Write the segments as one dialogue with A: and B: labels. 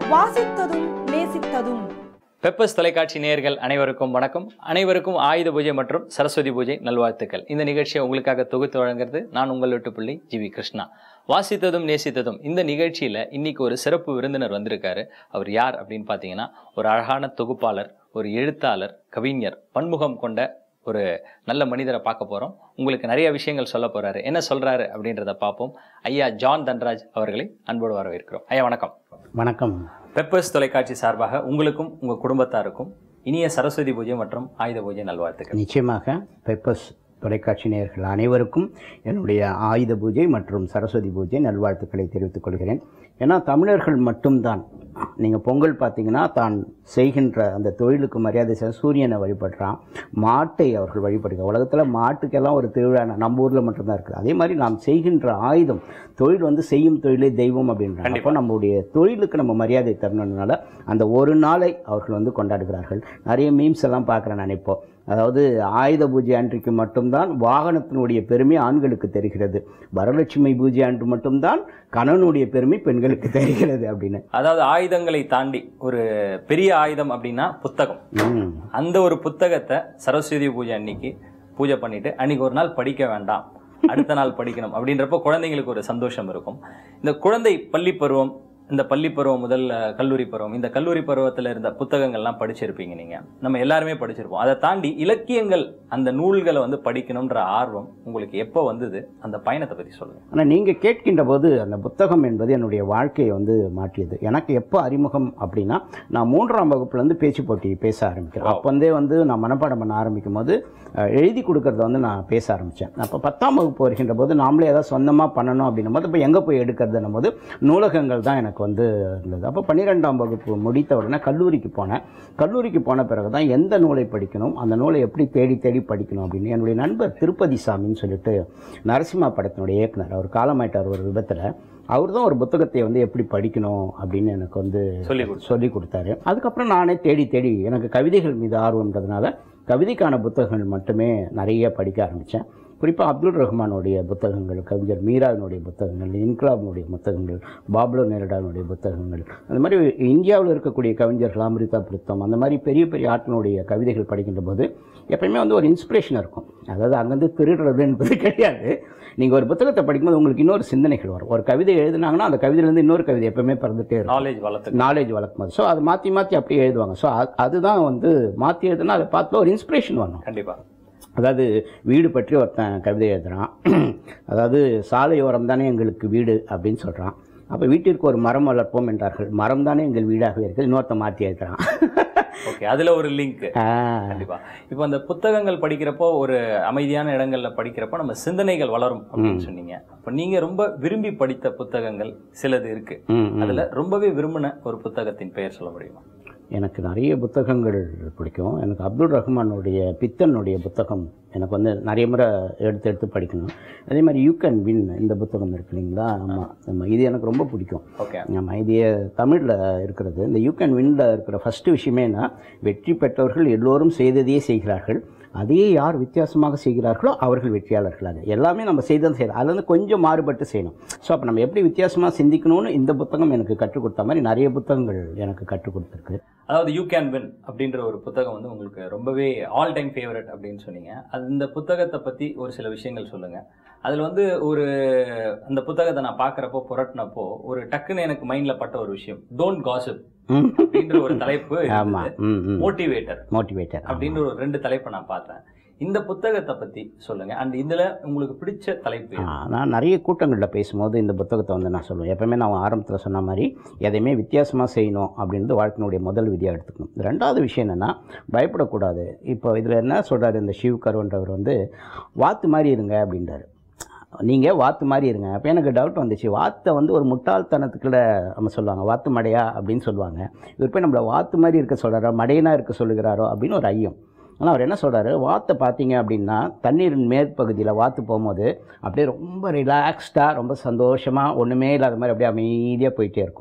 A: வாசித்ததும் நேசித்ததும்
B: Peppers தொலைக்காட்சி நேயர்கள் அனைவருக்கும் வணக்கம் அனைவருக்கும் ஆயுத பூஜை மற்றும் சரஸ்வதி பூஜை நல்வாழ்த்துக்கள் இந்த நிகழ்ச்சியை உங்களுக்காக தொகுத்து வழங்குறது நான் உங்கள் வீட்டு பிள்ளை ஜி வி கிருஷ்ணா வாசித்ததும் நேசித்ததும் இந்த நிகழ்ச்சியில இன்னைக்கு ஒரு சிறப்பு விருந்தினர் வந்திருக்காரு அவர் யார் அப்படின்னு பார்த்தீங்கன்னா ஒரு அழகான தொகுப்பாளர் ஒரு எழுத்தாளர் கவிஞர் பன்முகம் கொண்ட ஒரு நல்ல மனிதரை பார்க்க போறோம் உங்களுக்கு நிறைய விஷயங்கள் சொல்ல போறாரு என்ன சொல்றாரு அப்படின்றத பார்ப்போம் ஐயா ஜான் தன்ராஜ் அவர்களை அன்போடு வரவேற்கிறோம் ஐயா வணக்கம்
C: வணக்கம்
B: பெப்பர்ஸ் தொலைக்காட்சி சார்பாக உங்களுக்கும் உங்கள் குடும்பத்தாருக்கும் இனிய சரஸ்வதி பூஜை மற்றும் ஆயுத பூஜை நல்வாழ்த்துக்கள்
C: நிச்சயமாக பெப்பர்ஸ் தொலைக்காட்சி நேயர்கள் அனைவருக்கும் என்னுடைய ஆயுத பூஜை மற்றும் சரஸ்வதி பூஜை நல்வாழ்த்துக்களை தெரிவித்துக் கொள்கிறேன் ஏன்னா தமிழர்கள் மட்டும்தான் நீங்கள் பொங்கல் பார்த்தீங்கன்னா தான் செய்கின்ற அந்த தொழிலுக்கு மரியாதை செய்ய சூரியனை வழிபடுறான் மாட்டை அவர்கள் வழிபடுகிறார் உலகத்தில் மாட்டுக்கெல்லாம் ஒரு திருவிழா நம்ம ஊரில் மட்டும்தான் இருக்குது அதே மாதிரி நாம் செய்கின்ற ஆயுதம் தொழில் வந்து செய்யும் தொழிலே தெய்வம் அப்படின்றாங்க அப்போ நம்முடைய தொழிலுக்கு நம்ம மரியாதை தரணுன்றனால அந்த ஒரு நாளை அவர்கள் வந்து கொண்டாடுகிறார்கள் நிறைய மீம்ஸ் எல்லாம் பார்க்குறேன் நான் இப்போ அதாவது ஆயுத பூஜை அன்றைக்கு மட்டும்தான் வாகனத்தினுடைய பெருமை ஆண்களுக்கு தெரிகிறது வரலட்சுமி பூஜை அன்று மட்டும்தான் கணவனுடைய பெருமை பெண்களுக்கு தெரிகிறது அப்படின்னு
B: அதாவது ஆயுதங்களை தாண்டி ஒரு பெரிய ஆயுதம் அப்படின்னா புத்தகம்
C: ம்.
B: அந்த ஒரு புத்தகத்தை சரஸ்வதி பூஜை அன்னைக்கு பூஜை பண்ணிட்டு அன்னைக்கு ஒரு நாள் படிக்க வேண்டாம் அடுத்த நாள் படிக்கணும் அப்படின்றப்போ குழந்தைங்களுக்கு ஒரு சந்தோஷம் இருக்கும் இந்த குழந்தை பள்ளி பருவம் இந்த பள்ளி பருவம் முதல் அஹ், கல்லூரி பருவம் இந்த கல்லூரி பருவத்தில் இருந்த புத்தகங்கள்லாம் படிச்சிருப்பீங்க நீங்க நம்ம எல்லாருமே படிச்சிருப்போம் அதை தாண்டி இலக்கியங்கள் அந்த நூல்களை வந்து படிக்கணும்ன்ற ஆர்வம் உங்களுக்கு எப்போ வந்தது அந்த பயணத்தை பத்தி சொல்லுங்க
C: ஆனால் நீங்கள் கேட்கின்ற போது அந்த புத்தகம் என்பது என்னுடைய வாழ்க்கையை வந்து மாற்றியது எனக்கு எப்போ அறிமுகம் அப்படின்னா நான் மூன்றாம் வகுப்புலேருந்து பேச்சு போட்டி பேச ஆரம்பிக்கிறேன் அப்போ வந்தே வந்து நான் மனப்பாடம் பண்ண ஆரம்பிக்கும் போது அஹ், எழுதி கொடுக்கறத வந்து நான் பேச ஆரம்பித்தேன் அப்போ பத்தாம் வகுப்பு வருகின்ற போது நாமளே ஏதாவது சொந்தமாக பண்ணணும் அப்படின்னும் போது இப்போ எங்கே போய் எடுக்கிறதுன்னும் போது நூலகங்கள் தான் எனக்கு வந்து இருந்தது அப்போ பன்னிரெண்டாம் வகுப்பு முடித்த உடனே கல்லூரிக்கு போனேன் கல்லூரிக்கு போன பிறகு தான் எந்த நூலை படிக்கணும் அந்த நூலை எப்படி தேடி தேடி படிக்கணும் அப்படின்னு என்னுடைய நண்பர் திருப்பதி சாமின்னு சொல்லிட்டு நரசிம்மா படத்தினுடைய இயக்குனர் அவர் காலமாயிட்டார் ஒரு விபத்தில் அவர் தான் ஒரு புத்தகத்தை வந்து எப்படி படிக்கணும் அப்படின்னு எனக்கு வந்து
B: சொல்லி கொடுத்தாரு.
C: சொல்லி கொடுத்தாரு அதுக்கப்புறம் நானே தேடி தேடி எனக்கு கவிதைகள் மீது ஆர்வம்ன்றதுனால கவிதைக்கான புத்தகங்கள் மட்டுமே நிறைய படிக்க ஆரம்பித்தேன் குறிப்பாக அப்துல் ரஹ்மானுடைய புத்தகங்கள் கவிஞர் மீராவினுடைய புத்தகங்கள் இன்குலாபினுடைய புத்தகங்கள் பாப்லோ நேரடாவினுடைய புத்தகங்கள் அந்த மாதிரி இந்தியாவில் இருக்கக்கூடிய கவிஞர்கள் அமிர்தா பிரித்தம் அந்த மாதிரி பெரிய பெரிய ஆட்களுடைய கவிதைகள் படிக்கின்ற போது எப்பயுமே வந்து ஒரு இன்ஸ்பிரேஷன் இருக்கும் அதாவது அங்கேருந்து திருடுறது என்பது கிடையாது நீங்கள் ஒரு புத்தகத்தை படிக்கும்போது உங்களுக்கு இன்னொரு சிந்தனைகள் வரும் ஒரு கவிதை எழுதுனாங்கன்னா அந்த கவிதையிலேருந்து இன்னொரு கவிதை எப்பவுமே பிறந்துட்டே இருக்கும்
B: நாலேஜ் வளர்த்து
C: நாலேஜ் வளர்க்கும் போது ஸோ அது மாற்றி மாற்றி அப்படியே எழுதுவாங்க ஸோ அதுதான் வந்து மாற்றி எழுதுனா அதை பார்த்து ஒரு இன்ஸ்பிரேஷன் வரணும்
B: கண்டிப்பா
C: அதாவது வீடு பற்றி ஒருத்தன் கவிதை எழுதுறான் அதாவது சாலையோரம் தானே எங்களுக்கு வீடு அப்படின்னு சொல்கிறான் அப்போ வீட்டிற்கு ஒரு மரம் வளர்ப்போம் என்றார்கள் மரம் தானே எங்கள் வீடாகவே இருக்குது இன்னொருத்தன் மாற்றி எழுதுறான்
B: ஓகே அதுல ஒரு லிங்க்
C: ஆ,
B: கண்டிப்பா இப்போ அந்த புத்தகங்கள் படிக்கிறப்போ ஒரு அமைதியான இடங்கள்ல படிக்கிறப்போ நம்ம சிந்தனைகள் வளரும் அப்படின்னு சொன்னீங்க அப்ப நீங்க ரொம்ப விரும்பி படித்த புத்தகங்கள் சிலது இருக்கு
C: ம், ம்.
B: அதுல ரொம்பவே விரும்பின ஒரு புத்தகத்தின் பெயர் சொல்ல முடியுமா
C: எனக்கு நிறைய புத்தகங்கள் பிடிக்கும் எனக்கு அப்துல் ரஹ்மானுடைய பித்தனுடைய புத்தகம் எனக்கு வந்து நிறைய முறை எடுத்து எடுத்து படிக்கணும் அதே மாதிரி யூ கேன் வின் இந்த புத்தகம் இருக்கு இல்லைங்களா ஆமாம் ஆமாம் இது எனக்கு ரொம்ப பிடிக்கும்
B: ஓகே
C: ஆமாம் இது தமிழில் இருக்கிறது இந்த யூ கேன் வின்ல இருக்கிற ஃபஸ்ட்டு விஷயமே என்ன வெற்றி பெற்றவர்கள் எல்லோரும் செய்ததையே செய்கிறார்கள் அதையே யார் வித்தியாசமாக செய்கிறார்களோ அவர்கள் வெற்றியாளர்களாக எல்லாமே நம்ம செய்தது செய்யலாம் அதில் வந்து கொஞ்சம் மாறுபட்டு செய்யணும் ஸோ அப்போ நம்ம எப்படி வித்தியாசமாக சிந்திக்கணும்னு இந்த புத்தகம் எனக்கு கற்றுக் கொடுத்த மாதிரி நிறைய புத்தகங்கள் எனக்கு கற்றுக் கொடுத்துருக்கு
B: அதாவது யூ கேன் வின் அப்படின்ற ஒரு புத்தகம் வந்து உங்களுக்கு ரொம்பவே ஆல் டைம் ஃபேவரட் அப்படின்னு சொன்னீங்க அது இந்த புத்தகத்தை பத்தி ஒரு சில விஷயங்கள் சொல்லுங்க அதுல வந்து ஒரு அந்த புத்தகத்தை நான் பார்க்கறப்போ புரட்டினப்போ ஒரு டக்குன்னு எனக்கு மைண்ட்ல பட்ட ஒரு விஷயம் டோன்ட் காசிப்
C: ம்
B: அப்படின்ற ஒரு தலைப்பு
C: ஆமாம் ம் ம்
B: மோட்டிவேட்டர்
C: மோட்டிவேட்டர்
B: அப்படின்ற ஒரு ரெண்டு தலைப்பை நான் பார்த்தேன் இந்த புத்தகத்தை பத்தி சொல்லுங்க அண்ட் இதுல உங்களுக்கு பிடிச்ச தலைப்பு எது?
C: நான் நிறைய கூட்டங்களில் பேசும்போது இந்த புத்தகத்தை வந்து நான் சொல்லுவேன் எப்பவுமே நான் ஆரம்பத்தில் சொன்ன மாதிரி எதையுமே வித்தியாசமாக செய்யணும் அப்படின்றது வாழ்க்கையினுடைய முதல் விதியாக எடுத்துக்கணும் ரெண்டாவது விஷயம் என்னென்னா பயப்படக்கூடாது இப்போ இதில் என்ன சொல்கிறாரு இந்த ஷிவ் கருவன்றவர் வந்து வாத்து மாதிரி இருங்க அப்படின்றாரு நீங்கள் வாத்து மாதிரி இருங்க அப்போ எனக்கு டவுட் வந்துச்சு வாத்தை வந்து ஒரு முட்டாள்தனத்துக்குள்ள நம்ம சொல்லுவாங்க வாத்து மடையா அப்படின்னு சொல்லுவாங்க இவர் போய் நம்மளை வாத்து மாதிரி இருக்க சொல்கிறாரோ மடையனா இருக்க சொல்லுகிறாரோ அப்படின்னு ஒரு ஐயம் ஆனால் அவர் என்ன சொல்கிறாரு வாத்தை பார்த்தீங்க அப்படின்னா தண்ணீரின் மேற்பகுதியில் வாத்து போகும்போது அப்படியே ரொம்ப ரிலாக்ஸ்டாக ரொம்ப சந்தோஷமாக ஒன்றுமே இல்லாத மாதிரி அப்படியே அமைதியாக போயிட்டே இருக்கும்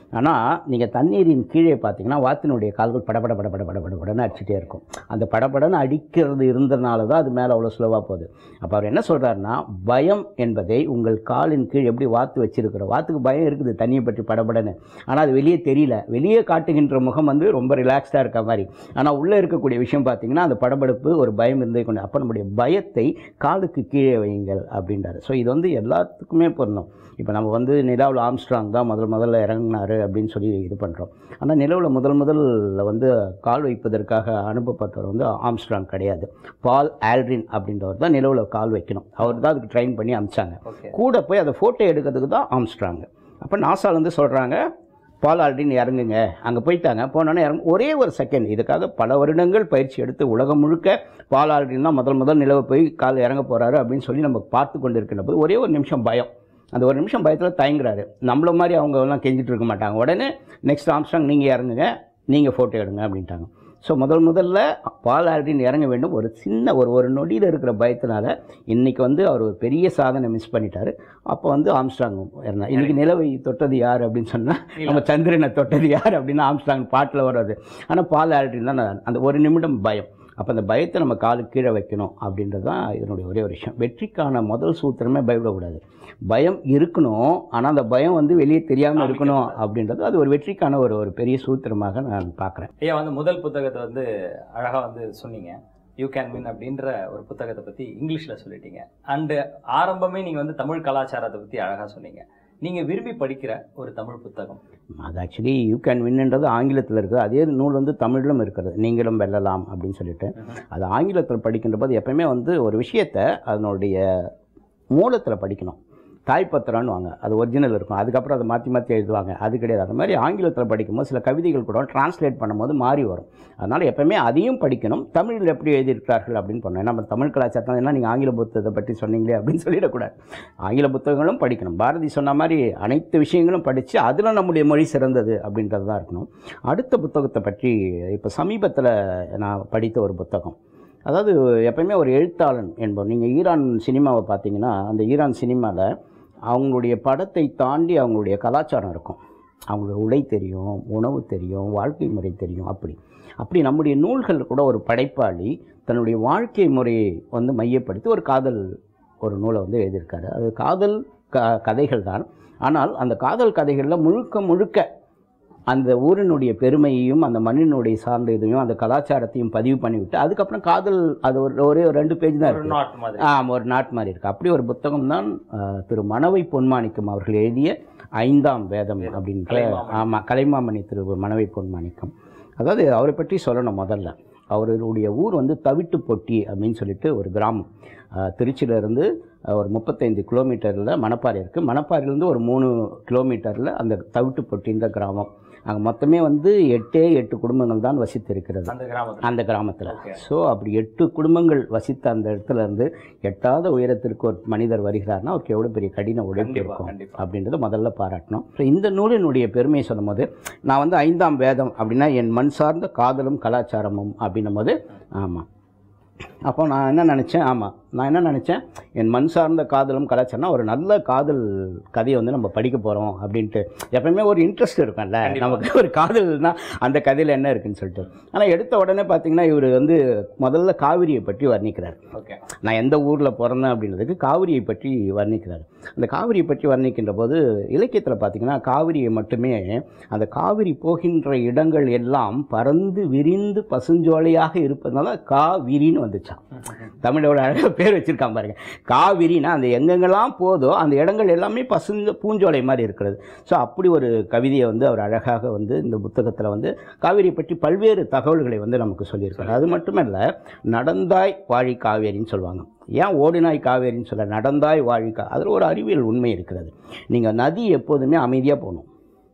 C: ஆனால் நீங்கள் தண்ணீரின் கீழே பார்த்தீங்கன்னா வாத்தினுடைய கால்கள் படபட படபட படபடன்னு அடிச்சுட்டே இருக்கும் அந்த படபடன்னு அடிக்கிறது இருந்தனால தான் அது மேலே அவ்வளோ ஸ்லோவாக போகுது அப்போ அவர் என்ன சொல்கிறாருன்னா பயம் என்பதை உங்கள் காலின் கீழ் எப்படி வாத்து வச்சிருக்கிறோம் வாத்துக்கு பயம் இருக்குது தண்ணியை பற்றி படபடன்னு ஆனால் அது வெளியே தெரியல வெளியே காட்டுகின்ற முகம் வந்து ரொம்ப ரிலாக்ஸ்டாக இருக்க மாதிரி ஆனால் உள்ளே இருக்கக்கூடிய விஷயம் பார்த்தீங்கன்னா அந்த படபடப்பு ஒரு பயம் இருந்தே கொண்டு அப்போ நம்முடைய பயத்தை காலுக்கு கீழே வையுங்கள் அப்படின்றாரு ஸோ இது வந்து எல்லாத்துக்குமே பொருந்தும் இப்போ நம்ம வந்து நிலாவில் ஆம்ஸ்ட்ராங் தான் முதல் முதல்ல இறங்கினாரு அப்படின்னு சொல்லி இது பண்ணுறோம் ஆனால் நிலவில் முதல் முதல்ல வந்து கால் வைப்பதற்காக அனுப்பப்பட்டவர் வந்து ஆம்ஸ்ட்ராங் கிடையாது பால் ஆல்ட்ரின் அப்படின்றவர் தான் நிலவில் கால் வைக்கணும் அவர் தான் அதுக்கு ட்ரைன் பண்ணி அனுப்பிச்சாங்க
B: ஓகே
C: கூட போய் அதை ஃபோட்டோ எடுக்கிறதுக்கு தான் ஆம்ஸ்ட்ராங் அப்போ நாசாலேருந்து சொல்கிறாங்க பால் ஆல்ட்ரின் இறங்குங்க அங்கே போயிட்டாங்க போனோன்னே இறங்கு ஒரே ஒரு செகண்ட் இதுக்காக பல வருடங்கள் பயிற்சி எடுத்து உலகம் முழுக்க பால் ஆல்ட்ரின் தான் முதல் முதல் நிலவை போய் கால் இறங்க போகிறாரு அப்படின்னு சொல்லி நம்ம பார்த்து கொண்டு இருக்கின்ற போது ஒரே ஒரு நிமிஷம் பயம் அந்த ஒரு நிமிஷம் பயத்தில் தயங்குறாரு நம்மள மாதிரி அவங்க எல்லாம் கெஞ்சிட்டு இருக்க மாட்டாங்க உடனே நெக்ஸ்ட் ஆம்ஸ்டாங் நீங்கள் இறங்குங்க நீங்கள் ஃபோட்டோ எடுங்க அப்படின்ட்டாங்க ஸோ முதல் முதல்ல பால் ஆல்ட்ரின் இறங்க வேண்டும் ஒரு சின்ன ஒரு ஒரு நொடியில் இருக்கிற பயத்தினால இன்றைக்கி வந்து அவர் ஒரு பெரிய சாதனை மிஸ் பண்ணிட்டாரு அப்போ வந்து ஆம்ஸ்டாங் இறந்தார் இன்றைக்கி நிலவை தொட்டது யார் அப்படின்னு சொன்னால் நம்ம சந்திரனை தொட்டது யார் அப்படின்னு ஆம்ஸ்டாங் பாட்டில் வர்றது ஆனால் பால் ஆல்ட்ரின் தான் நான் அந்த ஒரு நிமிடம் பயம் அப்போ அந்த பயத்தை நம்ம காலுக்கு கீழே வைக்கணும் அப்படின்றது தான் இதனுடைய ஒரே ஒரு விஷயம் வெற்றிக்கான முதல் சூத்திரமே பயப்படக்கூடாது பயம் இருக்கணும் ஆனால் அந்த பயம் வந்து வெளியே தெரியாமல் இருக்கணும் அப்படின்றது அது ஒரு வெற்றிக்கான ஒரு ஒரு பெரிய சூத்திரமாக நான் பார்க்குறேன்
B: ஐயா வந்து முதல் புத்தகத்தை வந்து அழகா வந்து சொன்னீங்க யூ கேன் வின் அப்படின்ற ஒரு புத்தகத்தை பத்தி இங்கிலீஷ்ல சொல்லிட்டீங்க அண்டு ஆரம்பமே நீங்க வந்து தமிழ் கலாச்சாரத்தை பத்தி அழகா சொன்னீங்க நீங்க விரும்பி படிக்கிற ஒரு தமிழ் புத்தகம்
C: அது ஆக்சுவலி யூ கேன் வின்ன்றது ஆங்கிலத்தில் இருக்குது அதே நூல் வந்து தமிழிலும் இருக்கிறது நீங்களும் வெல்லலாம் அப்படின்னு சொல்லிட்டு அது ஆங்கிலத்தில் படிக்கின்ற போது எப்பயுமே வந்து ஒரு விஷயத்தை அதனுடைய மூலத்தில் படிக்கணும் தாய்ப்பத்திரம்னு வாங்க அது ஒரிஜினல் இருக்கும் அதுக்கப்புறம் அதை மாற்றி மாற்றி எழுதுவாங்க அது கிடையாது அது மாதிரி ஆங்கிலத்தில் படிக்கும்போது சில கவிதைகள் கூட டிரான்ஸ்லேட் பண்ணும்போது மாறி வரும் அதனால் எப்பவுமே அதையும் படிக்கணும் தமிழில் எப்படி எழுதியிருக்கிறார்கள் அப்படின்னு பண்ணோம் நம்ம தமிழ் கலாச்சாரத்தில் என்ன நீங்கள் ஆங்கில புத்தகத்தை பற்றி சொன்னீங்களே அப்படின்னு சொல்லிடக்கூடாது ஆங்கில புத்தகங்களும் படிக்கணும் பாரதி சொன்ன மாதிரி அனைத்து விஷயங்களும் படித்து அதில் நம்முடைய மொழி சிறந்தது அப்படின்றது தான் இருக்கணும் அடுத்த புத்தகத்தை பற்றி இப்போ சமீபத்தில் நான் படித்த ஒரு புத்தகம் அதாவது எப்பயுமே ஒரு எழுத்தாளன் என்பவர் நீங்கள் ஈரான் சினிமாவை பார்த்தீங்கன்னா அந்த ஈரான் சினிமாவில் அவங்களுடைய படத்தை தாண்டி அவங்களுடைய கலாச்சாரம் இருக்கும் அவங்களுடைய உடை தெரியும் உணவு தெரியும் வாழ்க்கை முறை தெரியும் அப்படி அப்படி நம்முடைய நூல்கள் கூட ஒரு படைப்பாளி தன்னுடைய வாழ்க்கை முறையை வந்து மையப்படுத்தி ஒரு காதல் ஒரு நூலை வந்து எழுதியிருக்காரு அது காதல் க கதைகள் தான் ஆனால் அந்த காதல் கதைகளில் முழுக்க முழுக்க அந்த ஊரினுடைய பெருமையையும் அந்த மண்ணினுடைய சார்ந்த இதையும் அந்த கலாச்சாரத்தையும் பதிவு பண்ணிவிட்டு அதுக்கப்புறம் காதல் அது ஒரு ஒரே ஒரு ரெண்டு பேஜ் தான்
B: ஒரு
C: இருக்கு
B: நாட் மாதிரி
C: ஆமாம் ஒரு நாட் மாதிரி இருக்குது அப்படி ஒரு புத்தகம் தான் திரு மணவை பொன்மாணிக்கம் அவர்கள் எழுதிய ஐந்தாம் வேதம் அப்படின்ற
B: கலைமாமணி.
C: ஆமாம் கலைமாமணி திரு மணவை பொன்மாணிக்கம் அதாவது அவரை பற்றி சொல்லணும் முதல்ல அவருடைய ஊர் வந்து தவிட்டு பொட்டி அப்படின்னு சொல்லிட்டு ஒரு கிராமம் அஹ், திருச்சியிலேருந்து ஒரு முப்பத்தைந்து கிலோமீட்டரில் மணப்பாறை இருக்குது மணப்பாறையிலேருந்து ஒரு மூணு கிலோமீட்டரில் அந்த தவிட்டு பொட்டின்ற கிராமம் அங்கே மொத்தமே வந்து எட்டே எட்டு குடும்பங்கள் தான் வசித்து இருக்கிறது
B: அந்த கிராமத்துல
C: அந்த கிராமத்தில்
B: Okay.
C: ஸோ அப்படி எட்டு குடும்பங்கள் வசித்த அந்த இடத்துல இருந்து எட்டாத உயரத்திற்கு ஒரு மனிதர் வருகிறார்னா அவருக்கு எவ்வளோ பெரிய கடின உழைப்பு
B: கண்டிப்பா,
C: இருக்கும்
B: கண்டிப்பா.
C: அப்படின்றத முதல்ல பாராட்டணும் ஸோ இந்த நூலினுடைய பெருமையை சொல்லும்போது நான் வந்து ஐந்தாம் வேதம் அப்படின்னா என் மண் சார்ந்த காதலும் கலாச்சாரமும் அப்படின்னும் போது ஆமாம் அப்போ நான் என்ன நினச்சேன் ஆமாம் நான் என்ன நினச்சேன் என் மண் சார்ந்த காதலும் கலாச்சாரம்னா ஒரு நல்ல காதல் கதையை வந்து நம்ம படிக்க போகிறோம் அப்படின்ட்டு எப்பவுமே ஒரு இன்ட்ரெஸ்ட் இருக்கும்ல
B: கண்டிப்பா.
C: நமக்கு ஒரு காதல்னா அந்த கதையில் என்ன இருக்குன்னு சொல்லிட்டு ஆனால் எடுத்த உடனே பார்த்தீங்கன்னா இவர் வந்து முதல்ல காவிரியை பற்றி வர்ணிக்கிறார்
B: ஓகே
C: நான் எந்த ஊரில் பிறந்தேன் அப்படின்றதுக்கு காவிரியை பற்றி வர்ணிக்கிறார் அந்த காவிரியை பற்றி வர்ணிக்கின்ற போது இலக்கியத்தில் பார்த்தீங்கன்னா காவிரியை மட்டுமே அந்த காவிரி போகின்ற இடங்கள் எல்லாம் பறந்து விரிந்து பசுஞ்சோலையாக இருப்பதனால காவிரின்னு வந்துச்சான் தமிழோட அழகாக பேர் வச்சிருக்கான் பாருங்க காவிரினா அந்த எங்கெங்கெல்லாம் போதோ அந்த இடங்கள் எல்லாமே பசுஞ்ச பூஞ்சோலை மாதிரி இருக்கிறது ஸோ அப்படி ஒரு கவிதையை வந்து அவர் அழகாக வந்து இந்த புத்தகத்தில் வந்து காவிரியை பற்றி பல்வேறு தகவல்களை வந்து நமக்கு சொல்லியிருக்காரு அது மட்டுமல்ல நடந்தாய் வாழி காவேரின்னு சொல்லுவாங்க ஏன் ஓடினாய் காவேரின்னு சொல்ல நடந்தாய் வாழி கா அதில் ஒரு அறிவியல் உண்மை இருக்கிறது நீங்கள் நதி எப்போதுமே அமைதியாக போகணும்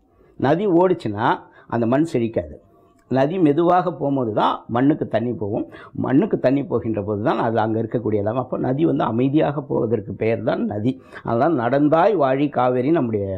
C: நதி ஓடிச்சுன்னா அந்த மண் செழிக்காது நதி மெதுவாக போகும்போது தான் மண்ணுக்கு தண்ணி போகும் மண்ணுக்கு தண்ணி போகின்ற போது தான் அது அங்கே இருக்கக்கூடிய எல்லாம் அப்போ நதி வந்து அமைதியாக போவதற்கு பெயர் தான் நதி அதனால் நடந்தாய் வாழி காவேரி நம்முடைய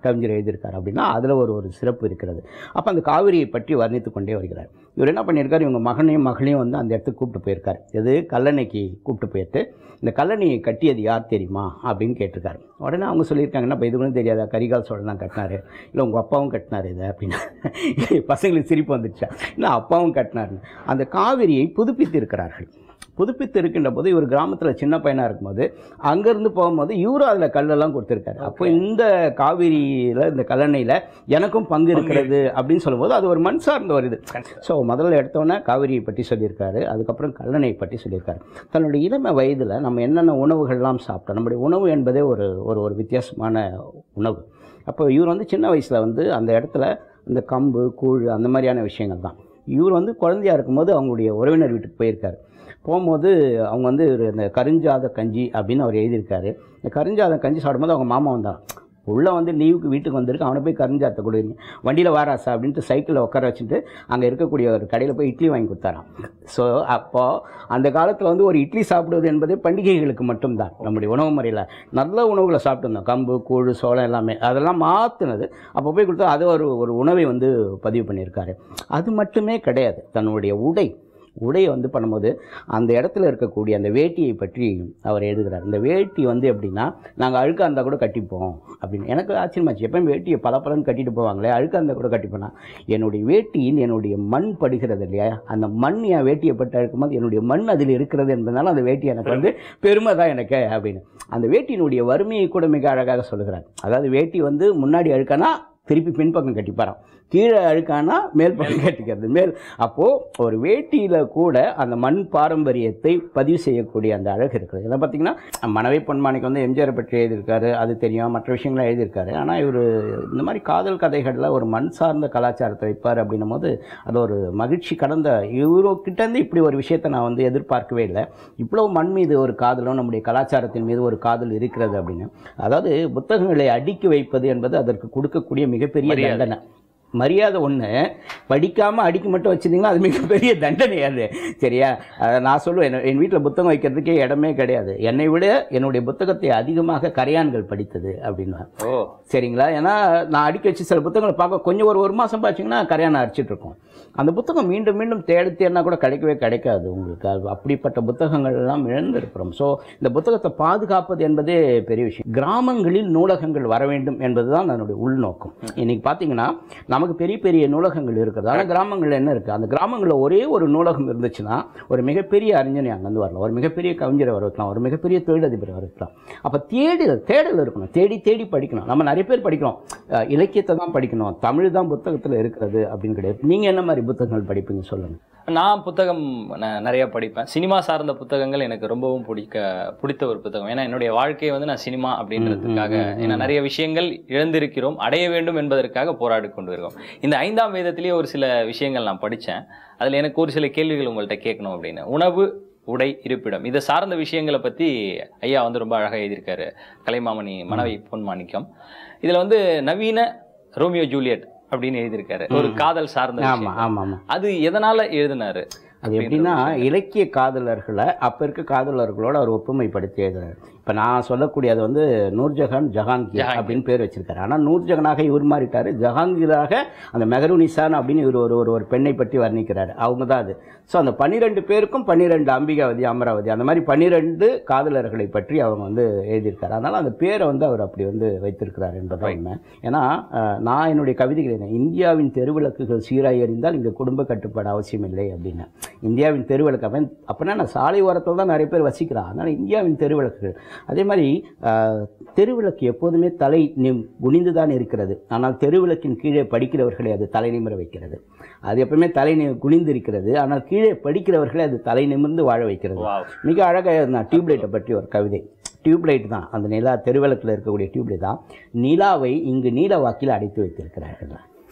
C: கவிஞர் எழுதியிருக்கார் அப்படின்னா அதில் ஒரு ஒரு சிறப்பு இருக்கிறது அப்போ அந்த காவிரியை பற்றி வர்ணித்து கொண்டே வருகிறார் இவர் என்ன பண்ணியிருக்காரு இவங்க மகனையும் மகளையும் வந்து அந்த இடத்துக்கு கூப்பிட்டு போயிருக்காரு எது கல்லணைக்கு கூப்பிட்டு போயிட்டு இந்த கல்லணையை கட்டியது யார் தெரியுமா அப்படின்னு கேட்டிருக்காரு உடனே அவங்க சொல்லியிருக்காங்க என்ன இப்போ இது கூட தெரியாதா கரிகால் சோழன் தான் கட்டினாரு இல்லை உங்கள் அப்பாவும் கட்டினார் இதை அப்படின்னு பசங்களுக்கு சிரிப்பு வந்துடுச்சா இல்லை அப்பாவும் கட்டினாருன்னு அந்த காவிரியை புதுப்பித்து இருக்கிறார்கள் புதுப்பித்து இருக்கின்ற போது இவர் கிராமத்தில் சின்ன பையனாக இருக்கும்போது அங்கேருந்து போகும்போது இவரும் அதில் கல்லெல்லாம் கொடுத்துருக்காரு அப்போ இந்த காவிரியில் இந்த கல்லணையில் எனக்கும் பங்கு இருக்கிறது அப்படின்னு சொல்லும்போது அது ஒரு மண் சார்ந்த ஒரு இது ஸோ முதல்ல எடுத்தோன்னே காவிரியை பற்றி சொல்லியிருக்காரு அதுக்கப்புறம் கல்லணையை பற்றி சொல்லியிருக்காரு தன்னுடைய இளமை வயதில் நம்ம என்னென்ன உணவுகள்லாம் சாப்பிட்டோம் நம்முடைய உணவு என்பதே ஒரு ஒரு ஒரு வித்தியாசமான உணவு அப்போ இவர் வந்து சின்ன வயசில் வந்து அந்த இடத்துல இந்த கம்பு கூழ் அந்த மாதிரியான விஷயங்கள் தான் இவர் வந்து குழந்தையா இருக்கும்போது அவங்களுடைய உறவினர் வீட்டுக்கு போயிருக்காரு போகும்போது அவங்க வந்து ஒரு இந்த கருஞ்சாத கஞ்சி அப்படின்னு அவர் எழுதியிருக்காரு இந்த கருஞ்சாத கஞ்சி சாப்பிடும்போது அவங்க மாமா வந்தாங்க உள்ளே வந்து லீவுக்கு வீட்டுக்கு வந்திருக்கு அவனை போய் கருஞ்சாத்த கொடுங்க வண்டியில் வாராசா அப்படின்ட்டு சைக்கிளில் உட்கார வச்சுட்டு அங்கே இருக்கக்கூடிய ஒரு கடையில் போய் இட்லி வாங்கி கொடுத்தாராம் ஸோ அப்போது அந்த காலத்தில் வந்து ஒரு இட்லி சாப்பிடுவது என்பது பண்டிகைகளுக்கு மட்டும்தான் நம்முடைய உணவு முறையில் நல்ல உணவுகளை சாப்பிட்டுருந்தோம் கம்பு கூழ் சோளம் எல்லாமே அதெல்லாம் மாற்றினது அப்போ போய் கொடுத்தா அது ஒரு ஒரு உணவை வந்து பதிவு பண்ணியிருக்காரு அது மட்டுமே கிடையாது தன்னுடைய உடை உடையை வந்து பண்ணும்போது அந்த இடத்துல இருக்கக்கூடிய அந்த வேட்டியை பற்றி அவர் எழுதுகிறார் இந்த வேட்டி வந்து எப்படின்னா நாங்கள் அழுக்காக இருந்தால் கூட கட்டிப்போம் அப்படின்னு எனக்கு ஆச்சரியமாச்சு எப்பயும் வேட்டியை பல பலன்னு கட்டிட்டு போவாங்களே அழுக்காக இருந்தால் கூட கட்டிப்போனா என்னுடைய வேட்டியில் என்னுடைய மண் படுகிறது இல்லையா அந்த மண் என் வேட்டியை பட்டு அழுக்கும்போது என்னுடைய மண் அதில் இருக்கிறது என்பதனால அந்த வேட்டி எனக்கு வந்து பெருமை தான் எனக்கு அப்படின்னு அந்த வேட்டியினுடைய வறுமையை கூட மிக அழகாக சொல்லுகிறார் அதாவது வேட்டி வந்து முன்னாடி அழுக்கானா திருப்பி பின்பக்கம் கட்டிப்பாராம் கீழே அழுக்கானா மேல் பக்கம் கட்டிக்கிறது மேல் அப்போது ஒரு வேட்டியில் கூட அந்த மண் பாரம்பரியத்தை பதிவு செய்யக்கூடிய அந்த அழகு இருக்குது இதில் பார்த்தீங்கன்னா மனைவி பொன்மாணிக்கு வந்து எம்ஜிஆரை பற்றி எழுதியிருக்காரு அது தெரியும் மற்ற விஷயங்கள்லாம் எழுதியிருக்காரு ஆனால் இவர் இந்த மாதிரி காதல் கதைகளில் ஒரு மண் சார்ந்த கலாச்சாரத்தை வைப்பார் அப்படின்னும் போது அது ஒரு மகிழ்ச்சி கடந்த இவருக்கிட்டேருந்து இப்படி ஒரு விஷயத்தை நான் வந்து எதிர்பார்க்கவே இல்லை இவ்வளவு மண் மீது ஒரு காதலும் நம்முடைய கலாச்சாரத்தின் மீது ஒரு காதல் இருக்கிறது அப்படின்னு அதாவது புத்தகங்களை அடுக்கி வைப்பது என்பது அதற்கு கொடுக்கக்கூடிய மிகப்பெரிய
B: மரியாதை.
C: தண்டனை மரியாதை ஒன்று படிக்காமல் அடிக்க மட்டும் வச்சிருந்தீங்கன்னா அது மிகப்பெரிய தண்டனை அது சரியா அதை நான் சொல்லுவேன் என் என் வீட்டில் புத்தகம் வைக்கிறதுக்கே இடமே கிடையாது என்னை விட என்னுடைய புத்தகத்தை அதிகமாக கரையான்கள் படித்தது அப்படின்னு
B: ஓ
C: சரிங்களா ஏன்னா நான் அடிக்க வச்சு சில புத்தகங்களை பார்க்க கொஞ்சம் ஒரு ஒரு மாதம் பார்த்தீங்கன்னா கரையானை அடிச்சிட்டு இருக்கோம் அந்த புத்தகம் மீண்டும் மீண்டும் தேடி தேடினா கூட கிடைக்கவே கிடைக்காது உங்களுக்கு அது அப்படிப்பட்ட புத்தகங்கள் எல்லாம் இழந்திருக்கிறோம் ஸோ இந்த புத்தகத்தை பாதுகாப்பது என்பதே பெரிய விஷயம் கிராமங்களில் நூலகங்கள் வர வேண்டும் என்பதுதான் என்னுடைய உள்நோக்கம் இன்னைக்கு பார்த்தீங்கன்னா நமக்கு பெரிய பெரிய நூலகங்கள் இருக்குது ஆனால் கிராமங்களில் என்ன இருக்குது அந்த கிராமங்களில் ஒரே ஒரு நூலகம் இருந்துச்சுன்னா ஒரு மிகப்பெரிய அறிஞனை அங்கேருந்து வரலாம் ஒரு மிகப்பெரிய கவிஞரை வர வைக்கலாம் ஒரு மிகப்பெரிய தொழிலதிபரை வர வைக்கலாம் அப்போ தேடுதல் தேடல் இருக்கணும் தேடி தேடி படிக்கணும் நம்ம நிறைய பேர் படிக்கிறோம் அஹ் இலக்கியத்தை தான் படிக்கணும் தமிழ் தான் புத்தகத்தில் இருக்கிறது அப்படின்னு கிடையாது நீங்கள் என்ன மாதிரி புத்தகங்கள் படிப்பீங்க சொல்லுங்கள்
B: நான் புத்தகம் ந- நிறைய படிப்பேன் சினிமா சார்ந்த புத்தகங்கள் எனக்கு ரொம்பவும் பிடிக்க பிடித்த ஒரு புத்தகம் ஏன்னா என்னுடைய வாழ்க்கையை வந்து நான் சினிமா அப்படின்றதுக்காக
C: ம், ம், ம்.
B: ஏன்னா நிறைய விஷயங்கள் இழந்திருக்கிறோம் அடைய வேண்டும் என்பதற்காக போராடி கொண்டு இருக்கோம் இந்த ஐந்தாம் வேதத்திலேயே ஒரு சில விஷயங்கள் நான் படித்தேன் அதில் எனக்கு ஒரு சில கேள்விகள் உங்கள்கிட்ட கேட்கணும் அப்படின்னு உணவு உடை இருப்பிடம் இதை சார்ந்த விஷயங்களை பற்றி ஐயா வந்து ரொம்ப அழகாக எழுதியிருக்காரு கலைமாமணி மனைவி பொன்மாணிக்கம் இதில் வந்து நவீன ரோமியோ ஜூலியட் அப்படின்னு எழுதியிருக்காரு ஒரு காதல் சார்ந்த
C: ஆமாம்
B: விஷயம்
C: ஆமாம் ஆமாம்
B: அது எதனால எழுதினாரு
C: அது எப்படின்னா இலக்கிய காதலர்களை அப்போ இருக்க காதலர்களோட அவர் ஒப்புமைப்படுத்தி எழுதுறாரு இப்போ நான் சொல்லக்கூடிய அது வந்து நூர்ஜஹான் ஜஹாங்கீர்
B: ஜஹாங்கீர்.
C: அப்படின்னு பேர் வச்சிருக்காரு ஆனால் நூர்ஜஹானாக இவர் மாறிட்டாரு ஜஹாங்கீராக அந்த மெஹருனிசான் அப்படின்னு இவர் ஒரு ஒரு ஒரு பெண்ணை பற்றி வர்ணிக்கிறாரு அவங்க தான் அது ஸோ அந்த பன்னிரெண்டு பேருக்கும் பன்னிரெண்டு அம்பிகாவதி அமராவதி அந்த மாதிரி பன்னிரெண்டு காதலர்களை பற்றி அவங்க வந்து எழுதியிருக்காரு அதனால் அந்த பேரை வந்து அவர் அப்படி வந்து வைத்திருக்கிறார் என்பதான் உண்மை ஏன்னா அஹ், நான் என்னுடைய கவிதைகள் எழுதினேன். இந்தியாவின் தெருவிளக்குகள் சீராய் எறிந்தால் இங்கே குடும்ப கட்டுப்பாடு அவசியம் இல்லை அப்படின்னு இந்தியாவின் தெருவிளக்கு அப்போ அப்படின்னா நான் சாலை ஓரத்தில் தான் நிறைய பேர் வசிக்கிறான் அதனால் இந்தியாவின் தெருவிளக்குகள் அதே மாதிரி அஹ், தெருவிளக்கு எப்போதுமே தலை நிம் குனிந்து தான் இருக்கிறது ஆனால் தெருவிளக்கின் கீழே படிக்கிறவர்களை அது தலை நிமிர வைக்கிறது அது எப்பவுமே தலை நி குனிந்து இருக்கிறது ஆனால் கீழே படிக்கிறவர்களை அது தலை நிமிர்ந்து வாழ வைக்கிறது
B: வாவ்
C: மிக அழகாக நான் டியூப்லைட்டை பற்றி ஒரு கவிதை டியூப்லைட் தான் அந்த நிலா தெருவிளக்கில் இருக்கக்கூடிய டியூப்லைட் தான் நிலாவை இங்கு நீல வாக்கில் அடைத்து வைத்திருக்கிறார்கள்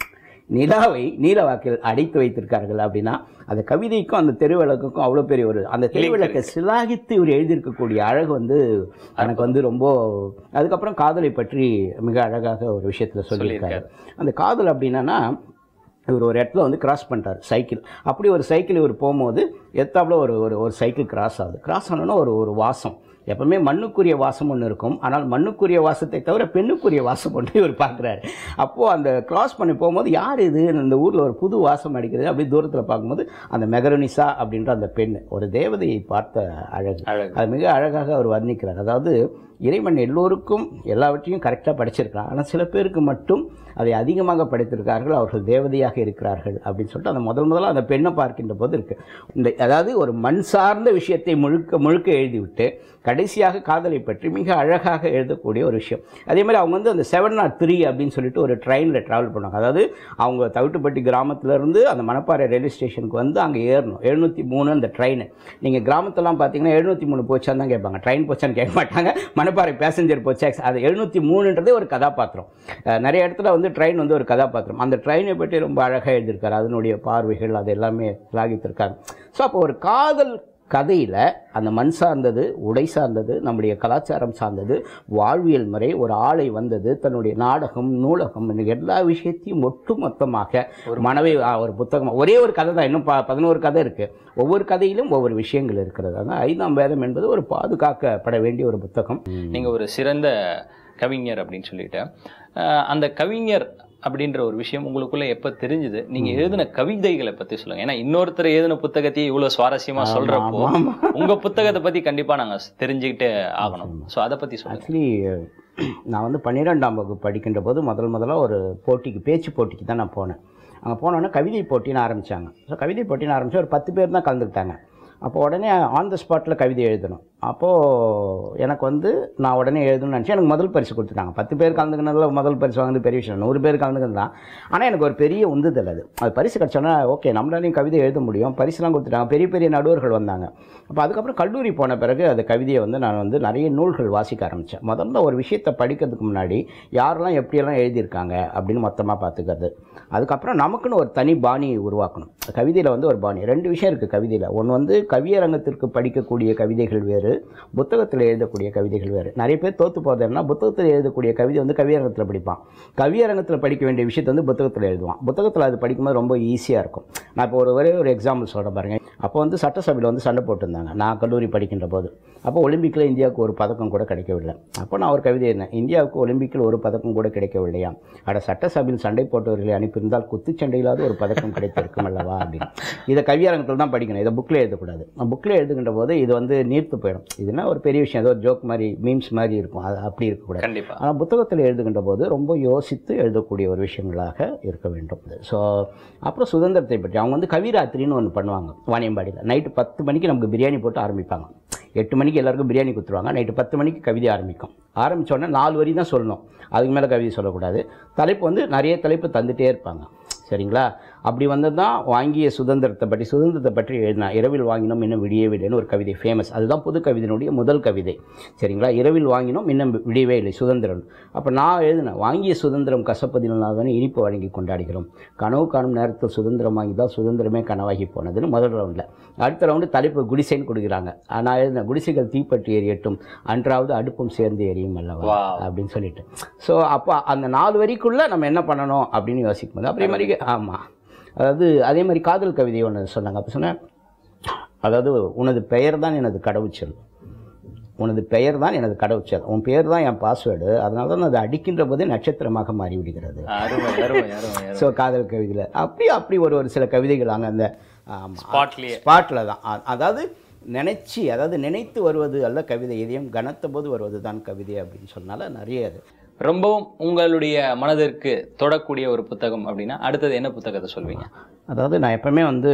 C: நிலாவை நீல வாக்கில் அடைத்து வைத்திருக்கார்கள் அப்படின்னா அந்த கவிதைக்கும் அந்த தெருவிளக்குக்கும் அவ்வளோ பெரிய ஒரு அந்த தெருவிளக்கை சிலாகித்து இவர் எழுதியிருக்கக்கூடிய அழகு வந்து எனக்கு வந்து ரொம்ப அதுக்கப்புறம் காதலை பற்றி மிக அழகாக ஒரு விஷயத்தில் சொல்லியிருக்காரு அந்த காதல் அப்படின்னா இவர் ஒரு இடத்துல வந்து கிராஸ் பண்ணிட்டார் சைக்கிள் அப்படி ஒரு சைக்கிள் இவர் போகும்போது எத்தாப்புல ஒரு ஒரு ஒரு சைக்கிள் கிராஸ் ஆகுது கிராஸ் ஆனோன்னா ஒரு ஒரு வாசம் எப்பவுமே மண்ணுக்குரிய வாசம் ஒன்று இருக்கும் ஆனால் மண்ணுக்குரிய வாசத்தை தவிர பெண்ணுக்குரிய வாசம் ஒன்று இவர் பார்க்குறாரு அப்போது அந்த கிராஸ் பண்ணி போகும்போது யார் இது இந்த ஊரில் ஒரு புது வாசம் அடிக்கிறது அப்படி தூரத்தில் பார்க்கும்போது அந்த மெகரோனிசா அப்படின்ற அந்த பெண் ஒரு தேவதையை பார்த்த அழகு
B: அழகு
C: அது மிக அழகாக அவர் வர்ணிக்கிறார் அதாவது இறைவன் எல்லோருக்கும் எல்லாவற்றையும் கரெக்டாக படைச்சிருக்கிறான் ஆனால் சில பேருக்கு மட்டும் அதை அதிகமாக படைத்திருக்கார்கள் அவர்கள் தேவதையாக இருக்கிறார்கள் அப்படின்னு சொல்லிட்டு அந்த முதல் முதல்ல அந்த பெண்ணை பார்க்கின்ற போது இருக்கு இந்த அதாவது ஒரு மண் சார்ந்த விஷயத்தை முழுக்க முழுக்க எழுதிவிட்டு கடைசியாக காதலை பற்றி மிக அழகாக எழுதக்கூடிய ஒரு விஷயம் அதே மாதிரி அவங்க வந்து அந்த செவன் நாட் த்ரீ அப்படின்னு சொல்லிட்டு ஒரு ட்ரெயினில் ட்ராவல் பண்ணுவாங்க அதாவது அவங்க தவிட்டுப்பட்டி கிராமத்திலேருந்து அந்த மணப்பாறை ரயில்வே ஸ்டேஷனுக்கு வந்து அங்கே ஏறணும் எழுநூற்றி மூணு அந்த ட்ரெயின் நீங்கள் கிராமத்தெல்லாம் பார்த்தீங்கன்னா எழுநூற்றி மூணு போச்சான்னு தான் கேட்பாங்க ட்ரெயின் போச்சான்னு கேட்க மாட்டாங்க மணப்பாறை பேசஞ்சர் போச்சா அது எழுநூற்றி மூணுன்றதே ஒரு கதாபாத்திரம் அஹ் நிறைய இடத்துல வந்து ட்ரெயின் வந்து ஒரு கதாபாத்திரம் அந்த ட்ரெயினை பற்றி ரொம்ப அழகாக எழுதியிருக்காரு அதனுடைய பார்வைகள் அது எல்லாமே லாகித்திருக்காரு ஸோ அப்போ ஒரு காதல் கதையில் அந்த மண் சார்ந்தது உடை சார்ந்தது நம்முடைய கலாச்சாரம் சார்ந்தது வாழ்வியல் முறை ஒரு ஆளை வந்தது தன்னுடைய நாடகம் நூலகம் இந்த எல்லா விஷயத்தையும் ஒட்டுமொத்தமாக ஒரு மனவை ஆ, ஒரு புத்தகம் ஒரே ஒரு கதை தான் இன்னும் ப பதினோரு கதை இருக்குது ஒவ்வொரு கதையிலும் ஒவ்வொரு விஷயங்கள் இருக்கிறது அதான் ஐந்தாம் வேதம் என்பது ஒரு பாதுகாக்கப்பட வேண்டிய ஒரு புத்தகம்
B: நீங்க ஒரு சிறந்த கவிஞர் அப்படின்னு சொல்லிட்டு அஹ், அந்த கவிஞர் அப்படின்ற ஒரு விஷயம் உங்களுக்குள்ள எப்ப தெரிஞ்சுது நீங்க எழுதின கவிதைகளை பத்தி சொல்லுங்க ஏன்னா இன்னொருத்தர் எழுதின புத்தகத்தையே இவ்வளவு சுவாரஸ்யமா சொல்றப்போ
C: ஆமா,
B: உங்க புத்தகத்தை பத்தி கண்டிப்பா நாங்க தெரிஞ்சுக்கிட்டே ஆகணும் சோ அதை பத்தி சொல்லுங்க
C: ஆக்சுவலி நான் வந்து பன்னிரெண்டாம் வகுப்பு படிக்கின்ற போது முதல் முதல்ல ஒரு போட்டிக்கு பேச்சு போட்டிக்கு தான் நான் போனேன் அங்கே போனோன்னே கவிதை போட்டின்னு ஆரம்பித்தாங்க ஸோ கவிதை போட்டின்னு ஆரம்பித்து ஒரு பத்து பேர் தான் கலந்துக்கிட்டாங்க அப்போ உடனே ஆன் த ஸ்பாட்டில் கவிதை எழுதணும் அப்போது எனக்கு வந்து நான் உடனே எழுதணும்னு நினச்சேன் எனக்கு முதல் பரிசு கொடுத்துட்டாங்க பத்து பேர் கலந்துக்கினதுல முதல் பரிசு வாங்குறது பெரிய விஷயம் நூறு பேர் கலந்துக்கிறது தான் ஆனால் எனக்கு ஒரு பெரிய உந்துதல் அது அது பரிசு கிடச்சோன்னா ஓகே நம்மளாலையும் கவிதை எழுத முடியும் பரிசுலாம் கொடுத்துட்டாங்க பெரிய பெரிய நடுவர்கள் வந்தாங்க அப்போ அதுக்கப்புறம் கல்லூரி போன பிறகு அந்த கவிதையை வந்து நான் வந்து நிறைய நூல்கள் வாசிக்க ஆரம்பித்தேன் முதல்ல ஒரு விஷயத்தை படிக்கிறதுக்கு முன்னாடி யாரெல்லாம் எப்படியெல்லாம் எழுதியிருக்காங்க அப்படின்னு மொத்தமாக பார்த்துக்கிறது அதுக்கப்புறம் நமக்குன்னு ஒரு தனி பாணியை உருவாக்கணும் கவிதையில் வந்து ஒரு பாணி ரெண்டு விஷயம் இருக்குது கவிதையில் ஒன்று வந்து கவியரங்கத்திற்கு படிக்கக்கூடிய கவிதைகள் வேறு புத்தகத்தில் எழுதக்கூடிய கவிதைகள் வேறு நிறைய பேர் தோற்று போகிறதுனா புத்தகத்தில் எழுதக்கூடிய கவிதை வந்து கவியரங்கத்தில் படிப்பான் கவியரங்கத்தில் படிக்க வேண்டிய விஷயத்தை வந்து புத்தகத்தில் எழுதுவான் புத்தகத்தில் அது படிக்கும்போது ரொம்ப ஈஸியாக இருக்கும் நான் இப்போ ஒரு ஒரே ஒரு எக்ஸாம்பிள் சொல்கிறேன் பாருங்க அப்போ வந்து சட்டசபையில் வந்து சண்டை போட்டிருந்தாங்க நான் கல்லூரி படிக்கின்ற போது அப்போ ஒலிம்பிக்கில் இந்தியாவுக்கு ஒரு பதக்கம் கூட கிடைக்கவில்லை அப்போ நான் ஒரு கவிதை எழுதினேன் இந்தியாவுக்கு ஒலிம்பிக்கில் ஒரு பதக்கம் கூட கிடைக்கவில்லையா அட சட்டசபையில் சண்டை போட்டவர்களை அனுப்பியிருந்தால் குத்துச்சண்டையிலாவது ஒரு பதக்கம் கிடைத்திருக்கும் அல்லவா அப்படின்னு இதை கவியரங்கத்தில் தான் படிக்கணும் இதை புக்கில் எழுதக்கூடாது புக்கில் எழுதுகின்ற போது இது வந்து நீர்த்து போயிடும் இதுனா ஒரு பெரிய விஷயம் ஏதோ ஜோக் மாதிரி மீம்ஸ் மாதிரி இருக்கும் அது அப்படி இருக்கக்கூடாது
B: கண்டிப்பா
C: ஆனால் புத்தகத்தில் எழுதுகின்ற போது ரொம்ப யோசித்து எழுதக்கூடிய ஒரு விஷயங்களாக இருக்க வேண்டும் ஸோ அப்புறம் சுதந்திரத்தை பற்றி அவங்க வந்து கவிராத்திரின்னு ஒன்று பண்ணுவாங்க வாணியம்பாடியில் நைட்டு பத்து மணிக்கு நமக்கு பிரியாணி போட்டு ஆரம்பிப்பாங்க எட்டு மணிக்கு எல்லாருக்கும் பிரியாணி கொடுத்துருவாங்க நைட்டு பத்து மணிக்கு கவிதை ஆரம்பிக்கும் ஆரம்பிச்ச உடனே நாலு வரி தான் சொல்லணும் அதுக்கு மேலே கவிதை சொல்லக்கூடாது தலைப்பு வந்து நிறைய தலைப்பு தந்துட்டே இருப்பாங்க சரிங்களா அப்படி வந்தது தான் வாங்கிய சுதந்திரத்தை பற்றி சுதந்திரத்தை பற்றி எழுதினா இரவில் வாங்கினோம் இன்னும் விடியவே இல்லைன்னு ஒரு கவிதை ஃபேமஸ் அதுதான் புது கவிதையினுடைய முதல் கவிதை சரிங்களா இரவில் வாங்கினோம் இன்னும் விடியவே இல்லை சுதந்திரம் அப்போ நான் எழுதினேன் வாங்கிய சுதந்திரம் கசப்பதினால்தானே இனிப்பு வழங்கி கொண்டாடுகிறோம் கனவு காணும் நேரத்தில் சுதந்திரம் வாங்கி தான் சுதந்திரமே கனவாகி போனதுன்னு முதல் ரவுண்டில் அடுத்த ரவுண்டு தலைப்பு குடிசைன்னு கொடுக்குறாங்க நான் எழுதினேன் குடிசைகள் தீப்பற்றி எரியட்டும் அன்றாவது அடுப்பும் சேர்ந்து எரியும் அல்லவா
B: Wow.
C: அப்படின்னு சொல்லிட்டு ஸோ அப்போ அந்த நாலு வரிக்குள்ளே நம்ம என்ன பண்ணணும் அப்படின்னு யோசிக்கும் போது அதே மாதிரி ஆமாம் அதாவது அதே மாதிரி காதல் கவிதை ஒன்று சொன்னாங்க அப்போ சொன்னேன் அதாவது உனது பெயர் தான் எனது கடவுச்சொல் உனது பெயர் தான் எனது கடவுச்சொல் உன் பெயர் தான் என் பாஸ்வேர்டு அதனால தான் அது அடிக்கின்ற போதே நட்சத்திரமாக மாறிவிடுகிறது
B: அருமை அருமை அருமை அருமை
C: ஸோ காதல் கவிதையில் அப்படி அப்படி ஒரு ஒரு சில கவிதைகள் அங்கே அந்த
B: ஸ்பாட்லயே
C: ஸ்பாட்டில் தான் அ- அதாவது நினைச்சி அதாவது நினைத்து வருவது அல்ல கவிதை எதையும் கனத்த போது வருவது தான் கவிதை அப்படின்னு சொன்னால நிறைய அது
B: ரொம்பவும் உங்களுடைய மனதிற்கு தொடக்கூடிய ஒரு புத்தகம் அப்படின்னா அடுத்தது என்ன புத்தகத்தை சொல்வீங்க
C: அதாவது நான் எப்பவுமே வந்து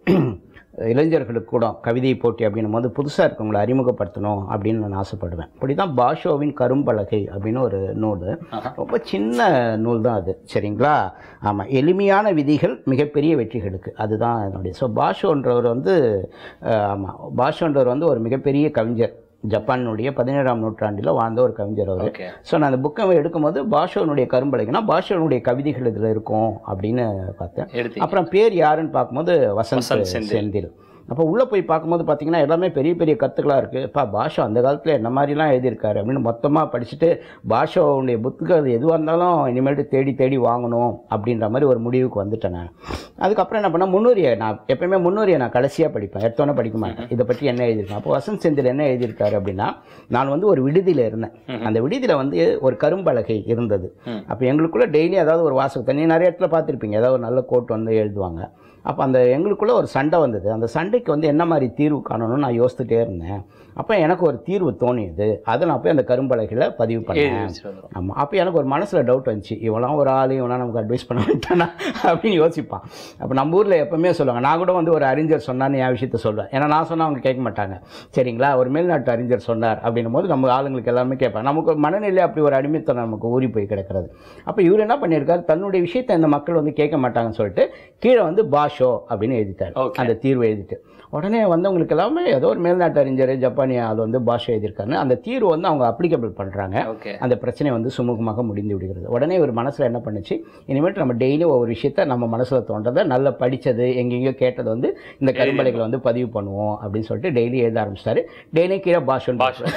C: இளைஞர்களுக்கு கூட கவிதை போட்டி அப்படின்னும் போது புதுசாக இருக்கவங்களை அறிமுகப்படுத்தணும் அப்படின்னு நான் ஆசைப்படுவேன் இப்படி தான் பாஷோவின் கரும்பலகை அப்படின்னு ஒரு நூல்
B: ஆஹா.
C: ரொம்ப சின்ன நூல் தான் அது சரிங்களா ஆமாம் எளிமையான விதிகள் மிகப்பெரிய வெற்றிகளுக்கு அதுதான் என்னுடைய ஸோ பாஷோன்றவர் வந்து அஹ், ஆமாம் பாஷோன்றவர் வந்து ஒரு மிகப்பெரிய கவிஞர் ஜப்பானுடைய பதினேழாம் நூற்றாண்டில் வாழ்ந்த ஒரு கவிஞர் அவர்
B: ஓகே
C: ஸோ நான் அந்த புக்கை எடுக்கும்போது பாஷோனுடைய கரும்பலைக்குன்னா பாஷோனுடைய கவிதைகள் இதில் இருக்கும் அப்படின்னு பார்த்தேன்
B: எடுத்தீங்க
C: அப்புறம் பேர் யாருன்னு பார்க்கும்போது வசந்த்
B: வசந்த் செந்தில்.
C: செந்தில் அப்போ உள்ளே போய் பார்க்கும்போது பார்த்தீங்கன்னா எல்லாமே பெரிய பெரிய கருத்துக்களாக இருக்குது இப்போ பாஷா அந்த காலத்தில் என்ன மாதிரிலாம் எழுதியிருக்காரு அப்படின்னு மொத்தமாக படிச்சுட்டு பாஷாவுடைய புத்தகம் எதுவாக இருந்தாலும் இனிமேல்ட்டு தேடி தேடி வாங்கணும் அப்படின்ற மாதிரி ஒரு முடிவுக்கு வந்துட்டேன் நான் அதுக்கப்புறம் என்ன பண்ணேன் முன்னுரியை நான் எப்பயுமே முன்னுரியை நான் கடைசியாக படிப்பேன் எடுத்தோன்னே படிக்க மாட்டேன் இதை பற்றி என்ன எழுதியிருக்கேன் அப்போ வசந்த் செந்தில் என்ன எழுதியிருக்காரு அப்படின்னா நான் வந்து ஒரு விடுதியில் இருந்தேன் அந்த விடுதியில் வந்து ஒரு கரும்பலகை இருந்தது அப்போ எங்களுக்குள்ள டெய்லி ஏதாவது ஒரு வாசகத்தை நீ நிறைய இடத்துல பார்த்துருப்பீங்க ஏதாவது ஒரு நல்ல கோட் வந்து எழுதுவாங்க அப்போ அந்த எங்களுக்குள்ள ஒரு சண்டை வந்தது அந்த சண்டைக்கு வந்து என்ன மாதிரி தீர்வு காணணும்னு நான் யோசிச்சுட்டே இருந்தேன் அப்போ எனக்கு ஒரு தீர்வு தோணியது அதை நான் போய் அந்த கரும்பலகையில் பதிவு
B: எழுதி
C: பண்ணேன்
B: வச்சுட்டு வந்துரும்
C: ஆமாம் அப்போ எனக்கு ஒரு மனசில் டவுட் வந்துச்சு இவெல்லாம் ஒரு ஆள் இவனா நமக்கு அட்வைஸ் பண்ண மாட்டானா அப்படின்னு யோசிப்பான் அப்போ நம்ம ஊரில் எப்பவுமே சொல்லுவாங்க நான் கூட வந்து ஒரு அறிஞர் சொன்னான்னு என் விஷயத்த சொல்லுவேன் ஏன்னா நான் சொன்னால் அவங்க கேட்க மாட்டாங்க சரிங்களா ஒரு மேல்நாட்டு அறிஞர் சொன்னார் அப்படின்னும் போது நம்ம ஆளுங்களுக்கு எல்லாமே கேட்பாங்க நமக்கு மனநிலை அப்படி ஒரு அடிமைத்தனம் நமக்கு ஊறி போய் கிடக்கிறது அப்போ இவர் என்ன பண்ணியிருக்காரு தன்னுடைய விஷயத்தை இந்த மக்கள் வந்து கேட்க மாட்டாங்கன்னு சொல்லிட்டு கீழே வந்து பாஷோ அப்படின்னு எழுதிட்டார்
B: Okay.
C: அந்த தீர்வு எழுதிட்டு உடனே வந்தவங்களுக்கு எல்லாமே ஏதோ ஒரு மேல்நாட்டு அறிஞர் ஜப்பானிய ஆள் வந்து பாஷை எழுதியிருக்காருன்னு அந்த தீர்வு வந்து அவங்க அப்ளிகபிள் பண்ணுறாங்க
B: ஓகே
C: அந்த பிரச்சனை வந்து சுமூகமாக முடிந்து விடுகிறது உடனே ஒரு மனசில் என்ன பண்ணுச்சு இனிமேட்டு நம்ம டெய்லி ஒவ்வொரு விஷயத்த நம்ம மனசில் தோன்றதை நல்லா படித்தது எங்கெங்கேயோ கேட்டது வந்து இந்த கரும்பலைகளை வந்து பதிவு பண்ணுவோம் அப்படின்னு சொல்லிட்டு டெய்லி எழுத ஆரம்பிச்சிட்டாரு டெய்லி கீழே பாஷன்
B: பாஷன்.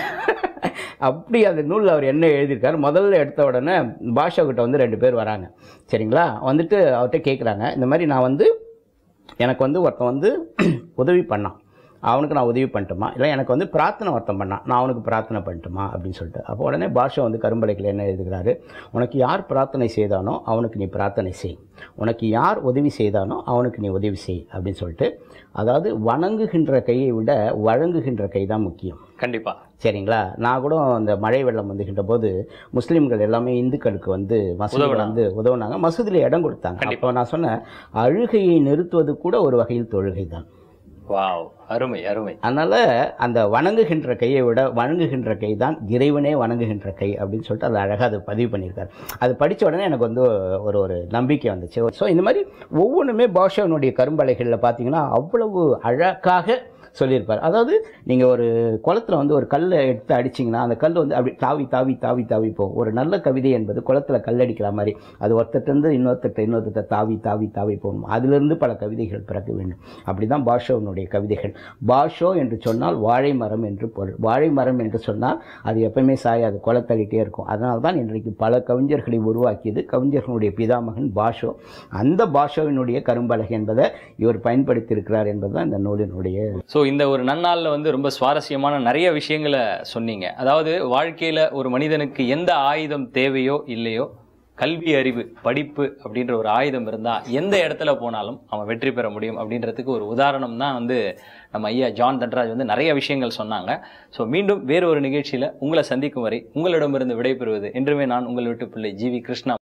C: அப்படி அந்த நூலில் அவர் என்ன எழுதியிருக்காரு முதல்ல எடுத்த உடனே பாஷா கிட்ட வந்து ரெண்டு பேர் வராங்க சரிங்களா வந்துட்டு அவர்கிட்ட கேட்குறாங்க இந்த மாதிரி நான் வந்து எனக்கு வந்து ஒருத்தன் வந்து உதவி பண்ணான் அவனுக்கு நான் உதவி பண்ணட்டுமா இல்லை எனக்கு வந்து பிரார்த்தனை ஒருத்தன் பண்ணான் நான் அவனுக்கு பிரார்த்தனை பண்ணட்டுமா அப்படின்னு சொல்லிட்டு அப்போ உடனே பாஷா வந்து கரும்பலைக்கில் என்ன எழுதுகிறாரு உனக்கு யார் பிரார்த்தனை செய்தானோ அவனுக்கு நீ பிரார்த்தனை செய் உனக்கு யார் உதவி செய்தானோ அவனுக்கு நீ உதவி செய் அப்படின்னு சொல்லிட்டு அதாவது வணங்குகின்ற கையை விட வழங்குகின்ற கை தான் முக்கியம்
B: கண்டிப்பா
C: சரிங்களா நான் கூட அந்த மழை வெள்ளம் வந்துகின்ற போது முஸ்லீம்கள் எல்லாமே இந்துக்களுக்கு வந்து மசூதியில்
B: உதவுனாங்க.
C: வந்து உதவுனாங்க மசூதியில் இடம் கொடுத்தாங்க
B: கண்டிப்பா.
C: அப்போ நான் சொன்னேன் அழுகையை நிறுத்துவது கூட ஒரு வகையில் தொழுகை தான்
B: வாவ் அருமை அருமை
C: அதனால் அந்த வணங்குகின்ற கையை விட வணங்குகின்ற கை தான் இறைவனே வணங்குகின்ற கை அப்படின்னு சொல்லிட்டு அது அழகாக அது பதிவு பண்ணியிருக்காரு அது படித்த உடனே எனக்கு வந்து ஒரு ஒரு நம்பிக்கை வந்துச்சு ஸோ இந்த மாதிரி ஒவ்வொன்றுமே பாஷாவினுடைய கரும்பலைகளில் பார்த்தீங்கன்னா அவ்வளவு அழகாக சொல்லியிருப்பார் அதாவது நீங்கள் ஒரு குளத்துல வந்து ஒரு கல்லை எடுத்து அடிச்சிங்கன்னா அந்த கல் வந்து அப்படி தாவி தாவி தாவி தாவி போகும் ஒரு நல்ல கவிதை என்பது குளத்துல கல் அடிக்கிற மாதிரி அது ஒருத்தர்கிட்ட இன்னொருத்தர்கிட்ட இன்னொருத்தர்கிட்ட தாவி தாவி தாவி போகணும் அதிலிருந்து பல கவிதைகள் பிறக்க வேண்டும் அப்படி தான் பாஷோவினுடைய கவிதைகள் பாஷோ என்று சொன்னால் வாழை மரம் என்று பொருள் வாழை மரம் என்று சொன்னால் அது எப்பவுமே சாயாது குளத்தள்ளிட்டே இருக்கும் அதனால தான் இன்றைக்கு பல கவிஞர்களை உருவாக்கியது கவிஞர்களுடைய பிதாமகன் பாஷோ அந்த பாஷோவினுடைய கரும்பலகை என்பதை இவர் பயன்படுத்தியிருக்கிறார் என்பதுதான் இந்த நூலினுடைய
B: ஸோ இந்த ஒரு நன்னாளில் வந்து ரொம்ப சுவாரஸ்யமான நிறைய விஷயங்களை சொன்னீங்க அதாவது வாழ்க்கையில் ஒரு மனிதனுக்கு எந்த ஆயுதம் தேவையோ இல்லையோ கல்வி அறிவு படிப்பு அப்படின்ற ஒரு ஆயுதம் இருந்தால் எந்த இடத்துல போனாலும் அவன் வெற்றி பெற முடியும் அப்படின்றதுக்கு ஒரு உதாரணம் தான் வந்து நம்ம ஐயா ஜான் தன்ராஜ் வந்து நிறைய விஷயங்கள் சொன்னாங்க ஸோ மீண்டும் வேறு ஒரு நிகழ்ச்சியில் உங்களை சந்திக்கும் வரை உங்களிடமிருந்து விடைபெறுவது என்றுமே நான் உங்கள் வீட்டு பிள்ளை ஜிவி கிருஷ்ணா